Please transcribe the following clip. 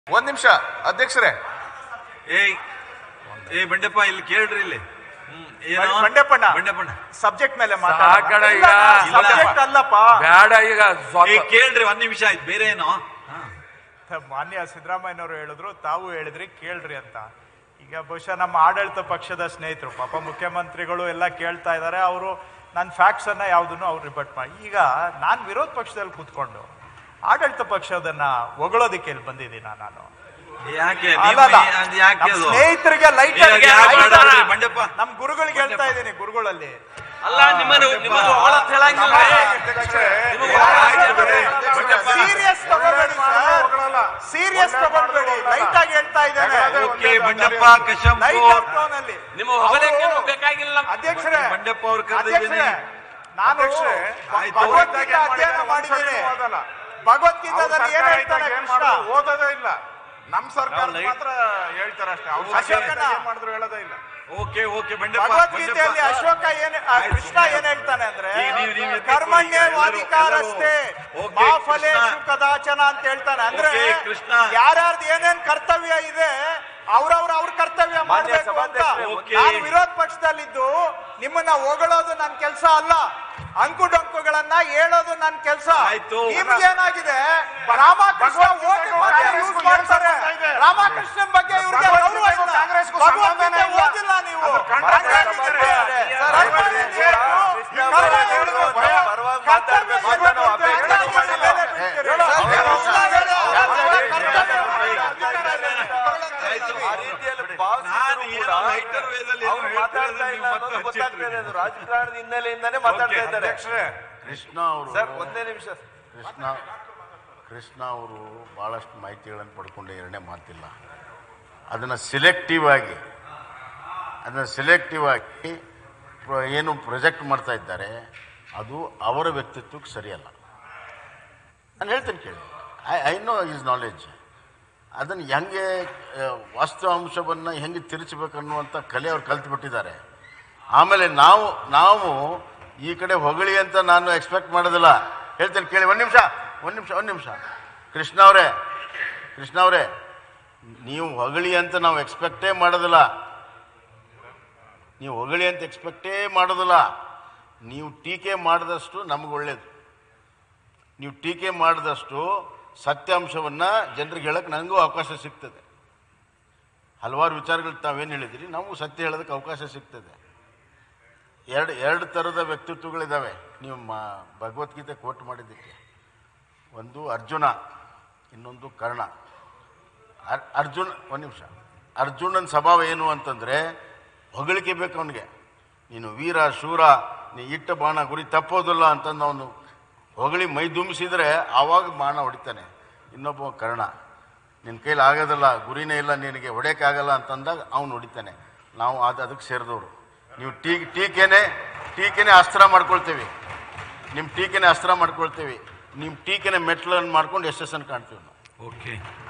ಒಂದ್ ನಿಮಿಷ ಅಧ್ಯಕ್ಷರೇ ಏಯ್ ಏ ಬಂಡೆಪ್ಪ ಇಲ್ಲಿ ಕೇಳ್ರಿ ಇಲ್ಲಿ ಹ್ಮ್, ಏನು? ಬಂಡೆಪ್ಪಣ್ಣ ಬಂಡೆಪ್ಪಣ್ಣ ಸಬ್ಜೆಕ್ಟ್ ಮೇಲೆ ಸಾಕಣ ಈಗ. ಸಬ್ಜೆಕ್ಟ್ ಅಲ್ಲಪ್ಪ ಬೇಡ ಈಗ ಏ ಸ್ವಲ್ಪ ಕೇಳ್ರಿ ಒಂದ್ ನಿಮಿಷ ಆಯ್ತು ಬೇರೆ ಏನೋ ಹಾ. ಮಾನ್ಯ ಸಿದ್ದರಾಮಯ್ಯನವರು ಹೇಳಿದ್ರು ತಾವು ಹೇಳಿದ್ರಿ ಕೇಳ್ರಿ ಅಂತ ಈಗ ಬಹುಶಃ ನಮ್ಮ ಆಡಳಿತ ಪಕ್ಷದ ಸ್ನೇಹಿತರು ಪಾಪ ಮುಖ್ಯಮಂತ್ರಿಗಳು ಎಲ್ಲ ಕೇಳ್ತಾ ಇದ್ದಾರೆ ಅವರು ನನ್ನ ಫ್ಯಾಕ್ಟ್ಸ್ ಅನ್ನ ಯಾವುದನ್ನು ಅವ್ರು ರಿಪೋರ್ಟ್ ಮಾಡಿ ಈಗ ನಾನು ವಿರೋಧ ಪಕ್ಷದಲ್ಲಿ ಕೂತ್ಕೊಂಡು ಆಡಳಿತ ಪಕ್ಷದನ್ನ ಹೊಗಳೋದಕ್ಕೆ ಇಲ್ಲಿ ಬಂದಿದ್ದೀನ ನಾನು ಯಾಕೆ ಅಲ್ಲ, ನಿಮ್ಮ- ಅಲ್ಲ. ಅದ್ ಯಾಕೆ ನಮ್ ಅದು ಸ್ನೇಹಿತರಿಗೆ ಲೈಟ್ ಏ, ಅದ್ ಯಾಕೆ ಮಾಡ್ತಾರ್ರಿ ಬಂಡೆಪ್ಪ ನಮ್ ಗುರುಗಳಿಗೆ ಹೇಳ್ತಾ ಇದ್ದೀನಿ ಗುರುಗಳಲ್ಲಿ ಅಲ್ಲ ನಿಮ್ಮನ್ನು ನಿಮ್ಮದು ಒಳತ್ ಹೇಳಂಗಿಲ್ಲ ಸೀರಿಯಸ್ ತಗೋಬೇಡಿ ಸೀರಿಯಸ್ ತಗೊಳ್ಬೇಡಿ ಲೈಟ್ ಆಗಿ ಹೇಳ್ತಾ ಇದ್ದೇನೆ okay Bandeppa Kashyap light of tone ಅಲ್ಲಿ ನಿಮ್ಮ ಹೊಗಳೇನು ಬೇಕಾಗಿಲ್ಲ ಅಧ್ಯಕ್ಷರೇ ಬಂಡೆಪ್ಪ ಅವ್ರ ಕರೆದಿದ್ದೀನಿ ಅಧ್ಯಕ್ಷರೇ ನಾನು ಆಯ್ತು. ಭಗವದ್ಗೀತೆ ಅಧ್ಯಯನ ಮಾಡಿದ್ದೀನಿ ಭಗವದ್ಗೀತಾದಲ್ಲಿ ಏನ್ ಹೇಳ್ತಾನೆ ಕೃಷ್ಣ ಓದೋದೇ ಇಲ್ಲ ನಮ್ ಸರ್ಕಾರ ನಾವು ಲೈಟ್- ಮಾತ್ರ ಹೇಳ್ತಾರೆ ಅಷ್ಟೇ ಅವ್ರು ಅಶೋಕನ- ಏನ್ ಮಾಡಿದ್ರು ಹೇಳೋದೇ ಇಲ್ಲ ಓಕೆ ಓಕೆ ಬಂಡೆಪ್ಪ ಭಗವದ್ಗೀತೆಯಲ್ಲಿ ಬಂಡೆಪ್ಪ. ಅಶೋಕ ಏನ್ ಆ ಆಯ್ತು. ಕೃಷ್ಣ ಏನ್ ಹೇಳ್ತಾನೆ ಅಂದ್ರೆ ಈಗ ನೀವು- ನೀವು ಎದ್ಬೇಕು. ಕರ್ಮಣ್ಯವಾಧಿಕಾರಸ್ಥೆ ಎಲ್ಲರೂ- ಓಕೆ, ಮಾ ಫಲೇಶು ಕೃಷ್ಣ. ಕದಾಚನ ಅಂತ ಹೇಳ್ತಾನೆ ಅಂದ್ರೆ ಓಕೆ, ಕೃಷ್ಣ. ಯಾರ್ಯಾರ್ದು ಏನೇನ್ ಕರ್ತವ್ಯ ಇದೆ ಅವ್ರವ್ರ ಅವ್ರ ಕರ್ತವ್ಯ ಮಾಡ್ಬೇಕು ಅಂತ ಓಕೆ. ನಾನು ವಿರೋಧ ಪಕ್ಷದಲ್ಲಿದ್ದು ನಿಮ್ಮನ್ನ ಹೊಗಳೋದು ನನ್ ಕೆಲಸ ಅಲ್ಲ ಅಂಕು ಡೊಂಕುಗಳನ್ನ ಹೇಳೋದು ನನ್ ಕೆಲಸ ಆಯ್ತು. ನಿಮ್ಗೇನಾಗಿದೆ ರಾಮಕೃಷ್ಣ ಓಟ್ ಮಾಡಿ ಯೂಸ್ ಮಾಡ್ತಾರೆ ರಾಮಕೃಷ್ಣನ್ ಬಗ್ಗೆ ಇವ್ರಿಗೆ ಗೌರವ ಇಲ್ಲ. ಕಾಂಗ್ರೆಸ್ಗೂ ಭಗವದ್ಗೀತೆ ಸಂಬಂಧನೇ ಇಲ್ಲ. ಓದಿಲ್ಲ ನೀವು ಅದು ಕಂಡ್ರೆ ಹಂಗಾಗಿ ಬರ್ತಾರೆ. ಕರ್ಮ ಏನು? ಕರ್ಮ ಏನು? ಕರ್ತವ್ಯ ಏನು ಅಂತ ಹಂಗಾಗಿ ಮೇಲೆ ಬಿಡ್ತೀರಿ. ಕೃಷ್ಣ ಹೇಳೋ ಆಯ್ತು. ಆ ರೀತಿಯಲ್ಲಿ ನಾನು ಭಾವಿಸಿದ್ರು ಏನೋ ಕೂಡ ಲೈಟರ್ ವೇದಲ್ಲಿ ಏನೋ ಅವ್ರು ಹೇಳ್ತಾ ಮಾತಾಡ್ತಾ ಇದ್ದಾರೆ, ಇಲ್ಲ ನೀವು ಅನ್ನೋದು ಮತ್ತೆ ಗೊತ್ತಾಗ್ತಾ ಇದೆ ಅದು ಹಚ್ಚಿಟ್ರಿ. ರಾಜಕಾರಣದ ಹಿನ್ನೆಲೆಯಿಂದಾನೇ ಮಾತಾಡ್ತಾ ಇದ್ದಾರೆ ಕೃಷ್ಣ ಅವರು ಸರ್ ಒಂದೇ ನಿಮಿಷ ಕೃಷ್ಣ ಕೃಷ್ಣ ಅವರು ಭಾಳಷ್ಟು ಮಾಹಿತಿಗಳನ್ನು ಪಡ್ಕೊಂಡು ಎರಡನೇ ಮಾತಿಲ್ಲ ಅದನ್ನು ಸಿಲೆಕ್ಟಿವ್ ಆಗಿ ಅದನ್ನು ಸಿಲೆಕ್ಟಿವ್ ಆಗಿ ಪ್ರ- ಏನು ಪ್ರೊಜೆಕ್ಟ್ ಮಾಡ್ತಾ ಇದ್ದಾರೆ ಅದು ಅವರ ವ್ಯಕ್ತಿತ್ವಕ್ಕೆ ಸರಿಯಲ್ಲ ನಾನು ಹೇಳ್ತೀನಿ ಕೇಳಿ I I know is knowledge ಅದನ್ನು ಹೆಂಗೆ ಆ, ವಾಸ್ತವಾಂಶವನ್ನು ಹೆಂಗೆ ತಿರುಚಬೇಕನ್ನುವಂಥ ಕಲೆ ಅವ್ರು ಕಲ್ತ್ಬಿಟ್ಟಿದ್ದಾರೆ ಆಮೇಲೆ ನಾವು ನಾವು ಈ ಕಡೆ ಹೊಗಳಿ ಅಂತ ನಾನು ಎಕ್ಸ್ಪೆಕ್ಟ್ ಮಾಡೋದಿಲ್ಲ ಹೇಳ್ತೇನೆ ಕೇಳಿ ಒಂದು ನಿಮಿಷ ಒಂದು ನಿಮಿಷ ಒಂದು ನಿಮಿಷ ಕೃಷ್ಣ ಅವರೇ ಕೃಷ್ಣ ಅವರೇ ನೀವು ಹೊಗಳಿ ಅಂತ ನಾವು ಎಕ್ಸ್ಪೆಕ್ಟೇ ಮಾಡೋದಿಲ್ಲ ನೀವು ಹೊಗಳಿ ಅಂತ ಎಕ್ಸ್ಪೆಕ್ಟೇ ಮಾಡೋದಿಲ್ಲ ನೀವು ಟೀಕೆ ಮಾಡಿದಷ್ಟು ನಮ್ಗೆ ಒಳ್ಳೇದು ನೀವು ಟೀಕೆ ಮಾಡಿದಷ್ಟು ಸತ್ಯಾಂಶವನ್ನು ಜನರಿಗೆ ಹೇಳಕ್ಕೆ ನನಗೂ ಅವಕಾಶ ಸಿಗ್ತದೆ ಹಲವಾರು ವಿಚಾರಗಳು ತಾವೇನು ಹೇಳಿದಿರಿ ನಮಗೂ ಸತ್ಯ ಹೇಳೋದಕ್ಕೆ ಅವಕಾಶ ಸಿಗ್ತದೆ ಎರಡು ಎರಡು ಥರದ ವ್ಯಕ್ತಿತ್ವಗಳಿದ್ದಾವೆ ನೀವು ಮಾ ಭಗವದ್ಗೀತೆ ಕೋಟ್ ಮಾಡಿದ್ದಕ್ಕೆ ಒಂದು ಅರ್ಜುನ ಇನ್ನೊಂದು ಕರ್ಣ ಅರ್ ಅರ್ಜುನ್ ಒಂದು ನಿಮಿಷ ಅರ್ಜುನನ ಸ್ವಭಾವ ಏನು ಅಂತಂದರೆ ಹೊಗಳಿಕೆ ಬೇಕು ಅವನಿಗೆ ನೀನು ವೀರ ಶೂರ ನೀ ಇಟ್ಟ ಬಾಣ ಗುರಿ ತಪ್ಪೋದಿಲ್ಲ ಅಂತಂದು ಅವನು ಹೊಗಳಿ ಮೈ ದುಂಬಿಸಿದ್ರೆ ಆವಾಗ ಬಾಣ ಹೊಡಿತಾನೆ ಇನ್ನೊಬ್ಬ ಕರ್ಣ ನಿನ್ನ ಕೈಲಿ ಆಗೋದಿಲ್ಲ ಗುರಿನೇ ಇಲ್ಲ ನಿನಗೆ ಹೊಡೆಯೋಕ್ಕಾಗಲ್ಲ ಅಂತಂದಾಗ ಅವನು ಹೊಡಿತಾನೆ ನಾವು ಅದು ಅದಕ್ಕೆ ಸೇರಿದವರು ನೀವು ಟೀ ಟೀಕೆನೆ ಟೀಕೆನೆ ಅಸ್ತ್ರ ಮಾಡ್ಕೊಳ್ತೀವಿ ನಿಮ್ಮ ಟೀಕೆನೆ ಅಸ್ತ್ರ ಮಾಡ್ಕೊಳ್ತೀವಿ ನಿಮ್ಮ ಟೀಕೆನೆ ಮೆಟ್ಲನ್ನು ಮಾಡ್ಕೊಂಡು ಯಶಸ್ಸನ್ನು ಕಾಣ್ತೀವಿ ನಾವು ಓಕೆ